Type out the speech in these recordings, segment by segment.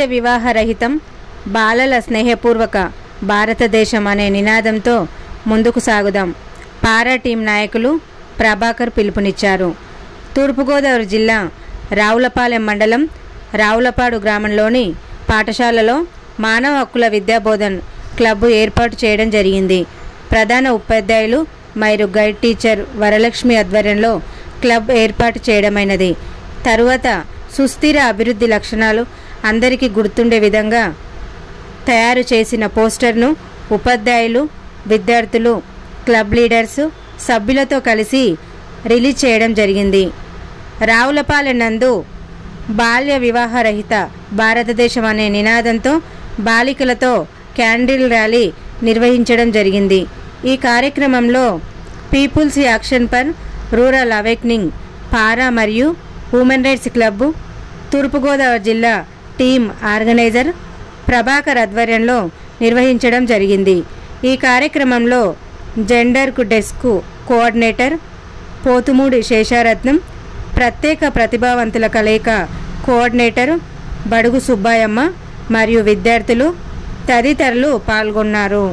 వివాహ రహితం బాలల స్నేహపూర్వక భారతదేశం అనే నినాదంతో ముందుకు సాగుదాం పారా టీం నాయకులు ప్రభాకర్ పిలుపునిచ్చారు తూర్పుగోదావరి జిల్లా రావులపాలెం మండలం రావులపాడు గ్రామంలోని పాఠశాలలో మానవ హక్కుల విద్యాబోధన్ క్లబ్ ఏర్పాటు చేయడం జరిగింది ప్రధాన ఉపాధ్యాయులు మరియు గైడ్ టీచర్ వరలక్ష్మి ఆధ్వర్యంలో క్లబ్ ఏర్పాటు చేయడమైనది తరువాత సుస్థిర అభివృద్ధి లక్షణాలు అందరికీ గుర్తుండే విధంగా తయారు చేసిన పోస్టర్ను ఉపాధ్యాయులు విద్యార్థులు క్లబ్ లీడర్స్ సభ్యులతో కలిసి రిలీజ్ చేయడం జరిగింది రావులపాలెం నందు బాల్య వివాహరహిత భారతదేశం అనే నినాదంతో బాలికలతో క్యాండిల్ ర్యాలీ నిర్వహించడం జరిగింది ఈ కార్యక్రమంలో people's action for rural awakening PARA మరియు హ్యూమన్ రైట్స్ క్లబ్ తూర్పుగోదావరి జిల్లా టీం ఆర్గనైజర్ ప్రభాకర్ ఆధ్వర్యంలో నిర్వహించడం జరిగింది ఈ కార్యక్రమంలో జెండర్కు డెస్క్ కోఆర్డినేటర్ పోతుమూడి శేషారత్నం ప్రత్యేక ప్రతిభావంతుల కలయిక కోఆర్డినేటర్ బడుగు సుబ్బాయమ్మ మరియు విద్యార్థులు తదితరులు పాల్గొన్నారు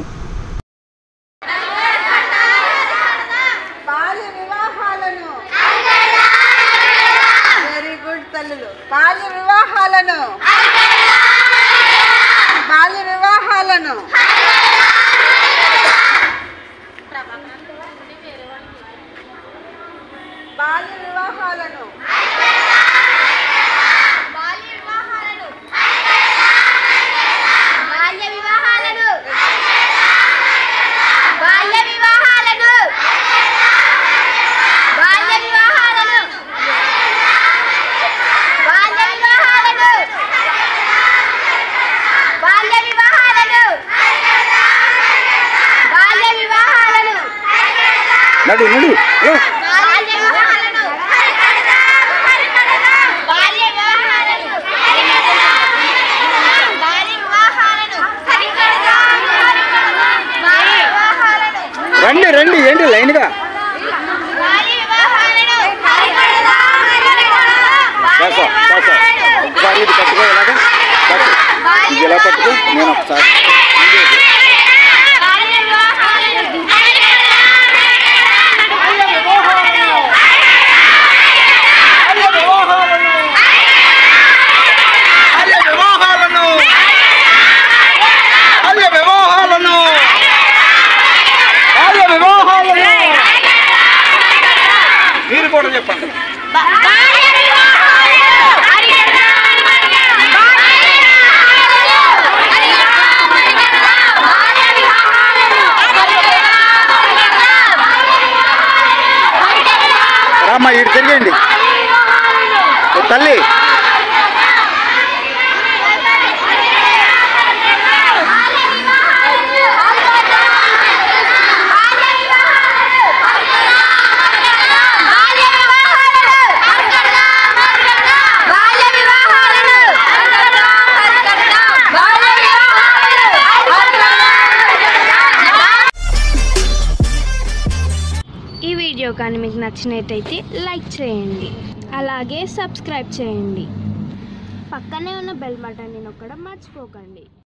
బాల్య వివాహాలను వెరీ గుడ్ తల్లులు బాల్య వివాహాలను బాల్య వివాహాలను బాల్య వివాహాలను బాల్య వివాహాలను బాల్య వివాహాలను బాల్య వివాహాలను బాల్య వివాహాలను బాల్య వివాహాలను బాల్య వివాహాలను బాల్య వివాహాలను నడు నడు హలో బాల్య వివాహాలను బాల్య వివాహాలను బాల్య వివాహాలను బాల్య వివాహాలను రండి రండి ఏంటి లైన్గా బాల్య వివాహాలను కాసా కాసా ఒకసారి ఇది పట్టుకో ఇలాగా పట్టు ఇది ఇలా పట్టుకో నేను ఒకసారి బాల్య వివాహాలను బాల్య వివాహాలను బాల్య వివాహాలను బాల్య వివాహాలను మీరు కూడా చెప్పండి బాల్య రామ్మా ఇటు తిరిగండి ఓ తల్లి ఈ వీడియో కానీ మీకు నచ్చినట్టయితే లైక్ చేయండి అలాగే సబ్స్క్రైబ్ చేయండి పక్కనే ఉన్న బెల్ బటన్ని నొక్కడం మర్చిపోకండి